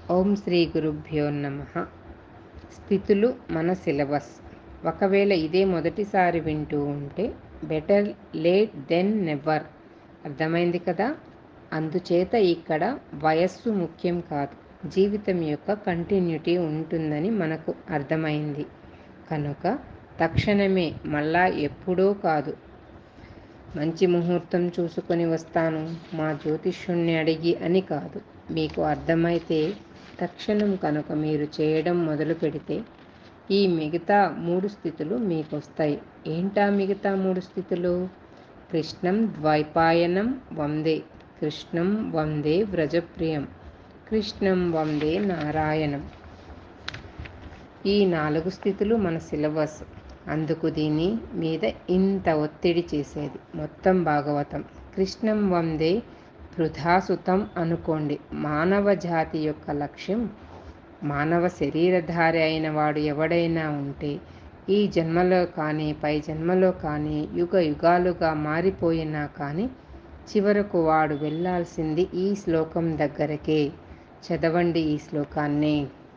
ఓం శ్రీ గురుభ్యో నమ స్థితులు మన సిలబస్ ఒకవేళ ఇదే మొదటిసారి వింటూ ఉంటే బెటర్ లేట్ దెన్ నెవర్ అర్థమైంది కదా అందుచేత ఇక్కడ వయస్సు ముఖ్యం కాదు జీవితం యొక్క కంటిన్యూటీ ఉంటుందని మనకు అర్థమైంది కనుక తక్షణమే మళ్ళా ఎప్పుడూ కాదు మంచి ముహూర్తం చూసుకొని వస్తాను మా జ్యోతిష్యుణ్ణి అడిగి అని కాదు మీకు అర్థమైతే తక్షణం కనుక మీరు చేయడం మొదలు పెడితే ఈ మిగతా మూడు స్థితులు మీకు వస్తాయి ఏంటా మిగతా మూడు స్థితులు కృష్ణం ద్వైపాయనం వందే కృష్ణం వందే వ్రజప్రియం కృష్ణం వందే నారాయణం ఈ నాలుగు స్థితులు మన సిలబస్ అందుకు దీని మీద ఇంత ఒత్తిడి చేసేది మొత్తం భాగవతం కృష్ణం వందే వృధాసుతం అనుకోండి మానవ జాతి యొక్క లక్ష్యం మానవ శరీరధారి అయిన వాడు ఎవడైనా ఉంటే ఈ జన్మలో కానీ పై జన్మలో కానీ యుగ యుగాలుగా మారిపోయినా కానీ చివరకు వాడు వెళ్ళాల్సింది ఈ శ్లోకం దగ్గరకే చదవండి ఈ శ్లోకాన్ని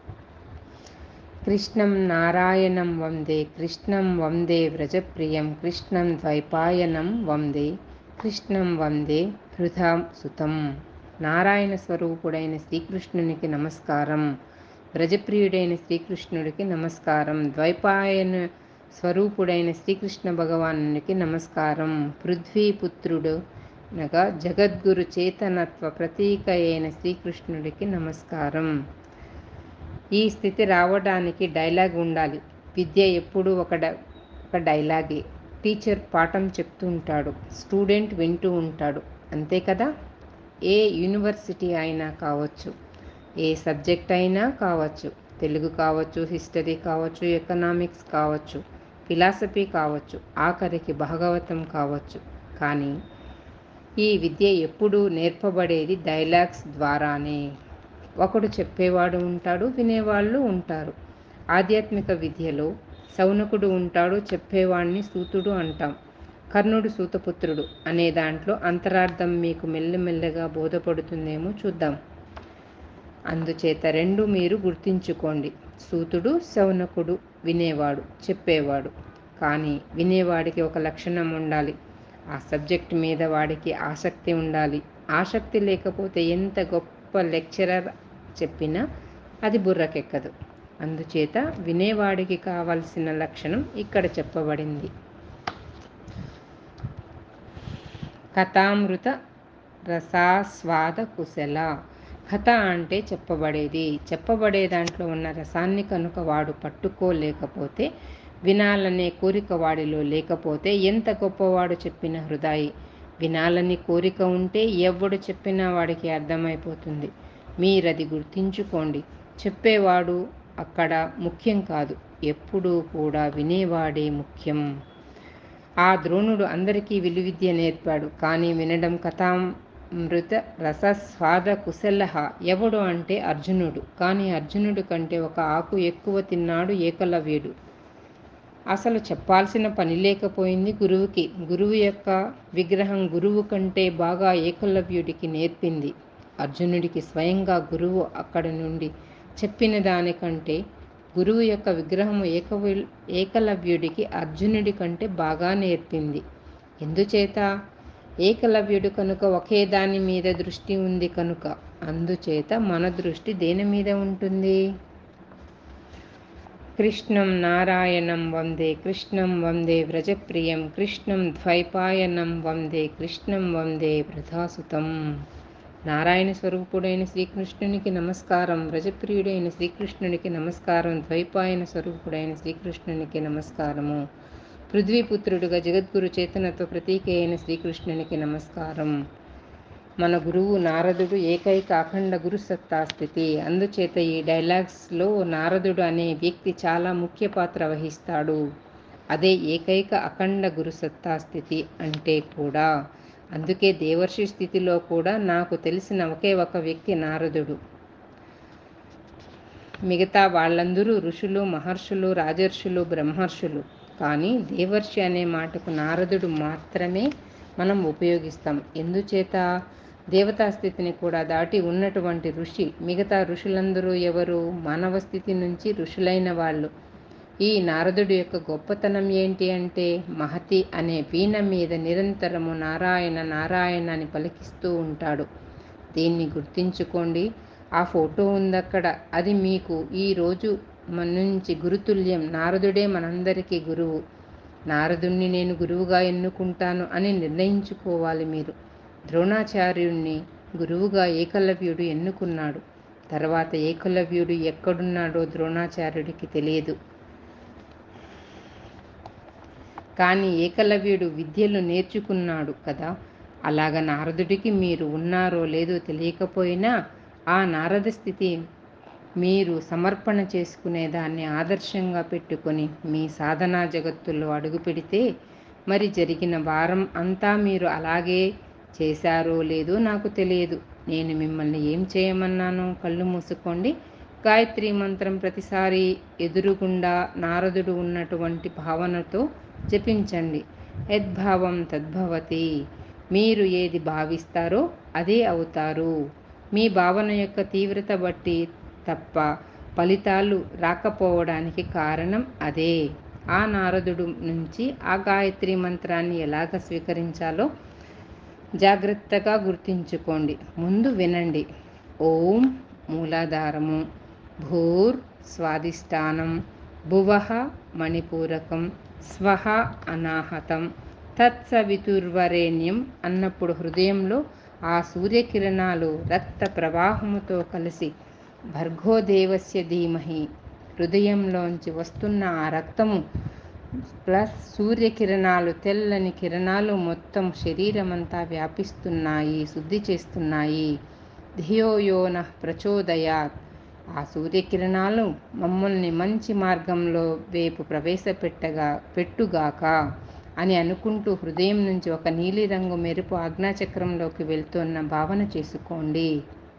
కృష్ణం నారాయణం వందే కృష్ణం వందే వ్రజప్రియం కృష్ణం ద్వైపాయనం వందే కృష్ణం వందే హృదా సుతం నారాయణ స్వరూపుడైన శ్రీకృష్ణునికి నమస్కారం వ్రజప్రియుడైన శ్రీకృష్ణుడికి నమస్కారం ద్వైపాయన స్వరూపుడైన శ్రీకృష్ణ భగవానునికి నమస్కారం పృథ్వీపుత్రుడు అనగా జగద్గురు చేతనత్వ ప్రతీక అయిన శ్రీకృష్ణుడికి నమస్కారం ఈ స్థితి రావడానికి డైలాగ్ ఉండాలి విద్య ఎప్పుడూ ఒక డ ఒక డైలాగే టీచర్ పాఠం చెప్తూ ఉంటాడు స్టూడెంట్ వింటూ ఉంటాడు అంతే కదా ఏ యూనివర్సిటీ అయినా కావచ్చు ఏ సబ్జెక్ట్ అయినా కావచ్చు తెలుగు కావచ్చు హిస్టరీ కావచ్చు ఎకనామిక్స్ కావచ్చు ఫిలాసఫీ కావచ్చు ఆఖరికి భాగవతం కావచ్చు కానీ ఈ విద్య ఎప్పుడూ నేర్పబడేది డైలాగ్స్ ద్వారానే ఒకడు చెప్పేవాడు ఉంటాడు వినేవాళ్ళు ఉంటారు ఆధ్యాత్మిక విద్యలో సౌనకుడు ఉంటాడు చెప్పేవాడిని సూతుడు అంటాం కర్ణుడు సూతపుత్రుడు అనే దాంట్లో అంతరార్థం మీకు మెల్లమెల్లగా బోధపడుతుందేమో చూద్దాం అందుచేత రెండు మీరు గుర్తించుకోండి సూతుడు సౌనకుడు వినేవాడు చెప్పేవాడు కానీ వినేవాడికి ఒక లక్షణం ఉండాలి ఆ సబ్జెక్ట్ మీద వాడికి ఆసక్తి ఉండాలి ఆసక్తి లేకపోతే ఎంత గొప్ప లెక్చరర్ చెప్పినా అది బుర్రకెక్కదు అందుచేత వినేవాడికి కావలసిన లక్షణం ఇక్కడ చెప్పబడింది కథామృత రసాస్వాద కుశల కథ అంటే చెప్పబడేది చెప్పబడే దాంట్లో ఉన్న రసాన్ని కనుక వాడు పట్టుకోలేకపోతే వినాలనే కోరిక వాడిలో లేకపోతే ఎంత గొప్పవాడు చెప్పిన హృదయి వినాలని కోరిక ఉంటే ఎవడు చెప్పినా వాడికి అర్థమైపోతుంది మీరది గుర్తించుకోండి చెప్పేవాడు అక్కడ ముఖ్యం కాదు ఎప్పుడూ కూడా వినేవాడే ముఖ్యం ఆ ద్రోణుడు అందరికీ విలువిద్య నేర్పాడు కానీ వినడం కథామృత రసస్వాద కుశల ఎవడు అంటే అర్జునుడు కానీ అర్జునుడు కంటే ఒక ఆకు ఎక్కువ తిన్నాడు ఏకలవ్యుడు అసలు చెప్పాల్సిన పని లేకపోయింది గురువుకి గురువు యొక్క విగ్రహం గురువు కంటే బాగా ఏకలవ్యుడికి నేర్పింది అర్జునుడికి స్వయంగా గురువు అక్కడి నుండి చెప్పిన దానికంటే గురువు యొక్క విగ్రహము ఏక ఏకలవ్యుడికి అర్జునుడి కంటే బాగా నేర్పింది ఎందుచేత ఏకలవ్యుడు కనుక ఒకే దాని మీద దృష్టి ఉంది కనుక అందుచేత మన దృష్టి దేని మీద ఉంటుంది కృష్ణం నారాయణం వందే కృష్ణం వందే వ్రజప్రియం కృష్ణం ద్వైపాయనం వందే కృష్ణం వందే వృధాసుతం నారాయణ స్వరూపుడైన శ్రీకృష్ణునికి నమస్కారం వ్రజప్రియుడైన శ్రీకృష్ణునికి నమస్కారం ద్వైపాయన స్వరూపుడైన శ్రీకృష్ణునికి నమస్కారము పృథ్వీపుత్రుడుగా జగద్గురు చేతనత్వ ప్రతీక అయిన శ్రీకృష్ణునికి నమస్కారం మన గురువు నారదుడు ఏకైక అఖండ గురుసత్తా స్థితి అందుచేత ఈ డైలాగ్స్లో నారదుడు అనే వ్యక్తి చాలా ముఖ్య పాత్ర వహిస్తాడు అదే ఏకైక అఖండ గురుసత్తా స్థితి అంటే కూడా అందుకే దేవర్షి స్థితిలో కూడా నాకు తెలిసిన ఒకే ఒక వ్యక్తి నారదుడు మిగతా వాళ్ళందరూ ఋషులు మహర్షులు రాజర్షులు బ్రహ్మర్షులు కానీ దేవర్షి అనే మాటకు నారదుడు మాత్రమే మనం ఉపయోగిస్తాం ఎందుచేత దేవతా స్థితిని కూడా దాటి ఉన్నటువంటి ఋషి మిగతా ఋషులందరూ ఎవరు మానవ స్థితి నుంచి ఋషులైన వాళ్ళు ఈ నారదుడి యొక్క గొప్పతనం ఏంటి అంటే మహతి అనే వీణ మీద నిరంతరము నారాయణ నారాయణ అని పలికిస్తూ ఉంటాడు దీన్ని గుర్తించుకోండి ఆ ఫోటో ఉందక్కడ అది మీకు ఈరోజు మన నుంచి గురుతుల్యం నారదుడే మనందరికీ గురువు నారదుణ్ణి నేను గురువుగా ఎన్నుకుంటాను అని నిర్ణయించుకోవాలి మీరు ద్రోణాచార్యుణ్ణి గురువుగా ఏకలవ్యుడు ఎన్నుకున్నాడు తర్వాత ఏకలవ్యుడు ఎక్కడున్నాడో ద్రోణాచార్యుడికి తెలియదు కానీ ఏకలవ్యుడు విద్యలు నేర్చుకున్నాడు కదా అలాగ నారదుడికి మీరు ఉన్నారో లేదో తెలియకపోయినా ఆ నారద స్థితి మీరు సమర్పణ చేసుకునే దాన్ని ఆదర్శంగా పెట్టుకొని మీ సాధనా జగత్తులో అడుగు పెడితే మరి జరిగిన వారం అంతా మీరు అలాగే చేశారో లేదో నాకు తెలియదు నేను మిమ్మల్ని ఏం చేయమన్నాను కళ్ళు మూసుకోండి గాయత్రి మంత్రం ప్రతిసారి ఎదురుగుండా నారదుడు ఉన్నటువంటి భావనతో జపించండి యద్భావం తద్భవతి మీరు ఏది భావిస్తారో అదే అవుతారు మీ భావన యొక్క తీవ్రత బట్టి తప్ప ఫలితాలు రాకపోవడానికి కారణం అదే ఆ నారదుడు నుంచి ఆ గాయత్రి మంత్రాన్ని ఎలాగ స్వీకరించాలో జాగ్రత్తగా గుర్తించుకోండి ముందు వినండి ఓం మూలాధారము భూర్ స్వాదిష్టానం భువః మణిపూరకం స్వహ అనాహతం తత్సవితుర్వరేణ్యం అన్నప్పుడు హృదయంలో ఆ సూర్యకిరణాలు రక్త ప్రవాహముతో కలిసి భర్గోదేవస్య ధీమహి హృదయంలోంచి వస్తున్న ఆ రక్తము ప్లస్ సూర్యకిరణాలు తెల్లని కిరణాలు మొత్తం శరీరమంతా వ్యాపిస్తున్నాయి శుద్ధి చేస్తున్నాయి ధియోయోన ప్రచోదయాత్ ఆ సూర్యకిరణాలు మమ్మల్ని మంచి మార్గంలో వైపు ప్రవేశపెట్టగా పెట్టుగాక అని అనుకుంటూ హృదయం నుంచి ఒక నీలిరంగు మెరుపు ఆజ్ఞాచక్రంలోకి వెళ్తున్న భావన చేసుకోండి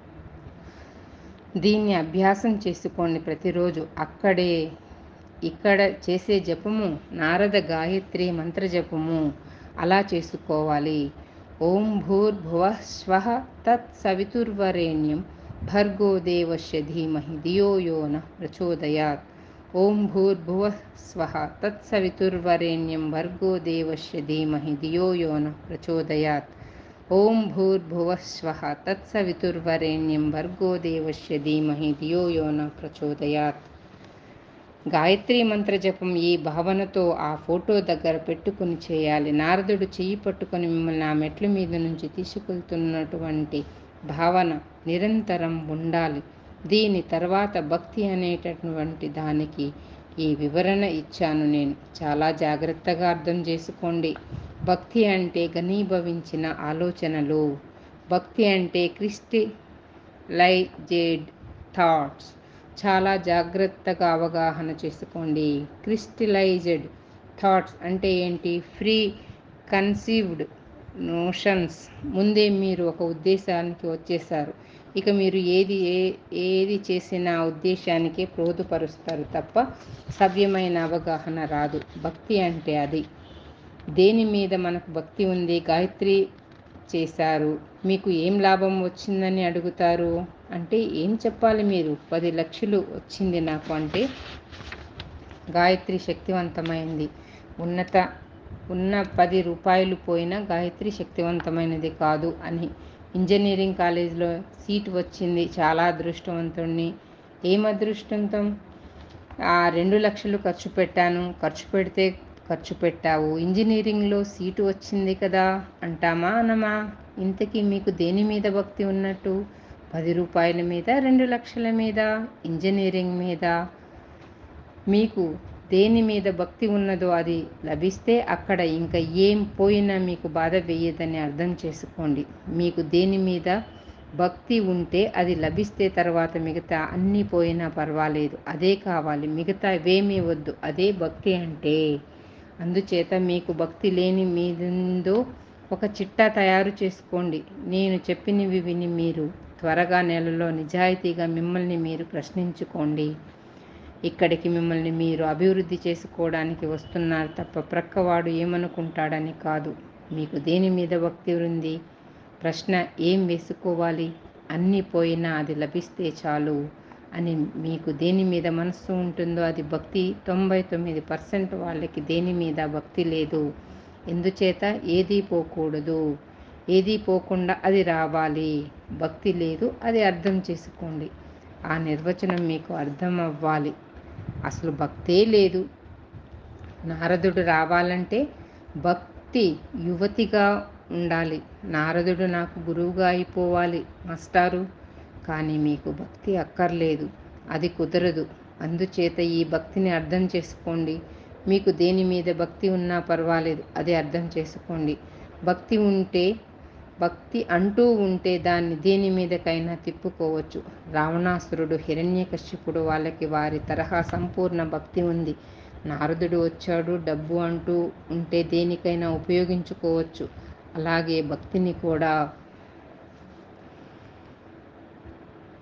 దీన్ని అభ్యాసం చేసుకోండి ప్రతిరోజు అక్కడే ఇక్కడ చేసే జపము నారద గాయత్రి మంత్ర జపము అలా చేసుకోవాలి ఓం భూర్భువ స్వ తత్ సవితుర్వరేణ్యం భర్గో దేవస్య ధీమహి ధియో యో న ప్రచోదయాత్ ఓం భూర్భువ స్వ తత్సవితుర్వరేణ్యం భర్గో దేవస్య ధీమహి ధియో యో న ప్రచోదయాత్ ఓం భూర్భువ స్వ తత్సవితుర్వరేణ్యం భర్గో దేవస్య ధీమహి ధియో యో న ప్రచోదయాత్ గాయత్రి మంత్ర జపం ఈ భావనతో ఆ ఫోటో దగ్గర పెట్టుకుని చేయాలి నారదుడు చెయ్యి పట్టుకొని మిమ్మల్ని ఆ మెట్ల మీద నుంచి తీసుకెళ్తున్నటువంటి భావన నిరంతరం ఉండాలి దీని తర్వాత భక్తి అనేటటువంటి దానికి ఈ వివరణ ఇచ్చాను నేను చాలా జాగ్రత్తగా అర్థం చేసుకోండి భక్తి అంటే ఘనీభవించిన ఆలోచనలు భక్తి అంటే క్రిస్టిలైజెడ్ థాట్స్ చాలా జాగ్రత్తగా అవగాహన చేసుకోండి క్రిస్టలైజ్డ్ థాట్స్ అంటే ఏంటి ఫ్రీ కన్సీవ్డ్ నోషన్స్ ముందే మీరు ఒక ఉద్దేశానికి వచ్చేసారు ఇక మీరు ఏది ఏ ఏది చేసినా ఉద్దేశానికే ప్రోధపరుస్తారు తప్ప సవ్యమైన అవగాహన రాదు భక్తి అంటే అది దేని మీద మనకు భక్తి ఉంది గాయత్రి చేశారు మీకు ఏం లాభం వచ్చిందని అడుగుతారు అంటే ఏం చెప్పాలి మీరు పది లక్షలు వచ్చింది నాకు అంటే గాయత్రి శక్తివంతమైంది ఉన్నత ఉన్న పది రూపాయలు పోయినా గాయత్రి శక్తివంతమైనది కాదు అని ఇంజనీరింగ్ కాలేజీలో సీట్ వచ్చింది చాలా అదృష్టవంతుణ్ణి ఏం అదృష్టంతం ఆ రెండు లక్షలు ఖర్చు పెట్టాను ఖర్చు పెడితే ఖర్చు పెట్టావు ఇంజనీరింగ్లో సీటు వచ్చింది కదా అంటామా అనమా ఇంతకీ మీకు దేని మీద భక్తి ఉన్నట్టు పది రూపాయల మీద రెండు లక్షల మీద ఇంజనీరింగ్ మీద మీకు దేని మీద భక్తి ఉన్నదో అది లభిస్తే అక్కడ ఇంకా ఏం పోయినా మీకు బాధ వేయదని అర్థం చేసుకోండి మీకు దేని మీద భక్తి ఉంటే అది లభిస్తే తర్వాత మిగతా అన్నీ పోయినా పర్వాలేదు అదే కావాలి మిగతా ఇవేమీ వద్దు అదే భక్తి అంటే అందుచేత మీకు భక్తి లేని మీదుందో ఒక చిట్టా తయారు చేసుకోండి నేను చెప్పినవి విని మీరు త్వరగా నెలలో నిజాయితీగా మిమ్మల్ని మీరు ప్రశ్నించుకోండి ఇక్కడికి మిమ్మల్ని మీరు అభివృద్ధి చేసుకోవడానికి వస్తున్నారు తప్ప ప్రక్కవాడు ఏమనుకుంటాడని కాదు మీకు దేని మీద భక్తి ఉంది ప్రశ్న ఏం వేసుకోవాలి అన్నీ పోయినా అది లభిస్తే చాలు అని మీకు దేని మీద మనస్సు ఉంటుందో అది భక్తి తొంభై తొమ్మిది పర్సెంట్ వాళ్ళకి దేని మీద భక్తి లేదు ఎందుచేత ఏదీ పోకూడదు ఏదీ పోకుండా అది రావాలి భక్తి లేదు అది అర్థం చేసుకోండి ఆ నిర్వచనం మీకు అర్థం అవ్వాలి అసలు భక్తే లేదు నారదుడు రావాలంటే భక్తి యువతిగా ఉండాలి నారదుడు నాకు గురువుగా అయిపోవాలి మాస్టారు కానీ మీకు భక్తి అక్కర్లేదు అది కుదరదు అందుచేత ఈ భక్తిని అర్థం చేసుకోండి మీకు దేని మీద భక్తి ఉన్నా పర్వాలేదు అది అర్థం చేసుకోండి భక్తి ఉంటే భక్తి అంటూ ఉంటే దాన్ని దేని మీదకైనా తిప్పుకోవచ్చు రావణాసురుడు హిరణ్యకశ్యపుడు వాళ్ళకి వారి తరహా సంపూర్ణ భక్తి ఉంది నారదుడు వచ్చాడు డబ్బు అంటూ ఉంటే దేనికైనా ఉపయోగించుకోవచ్చు అలాగే భక్తిని కూడా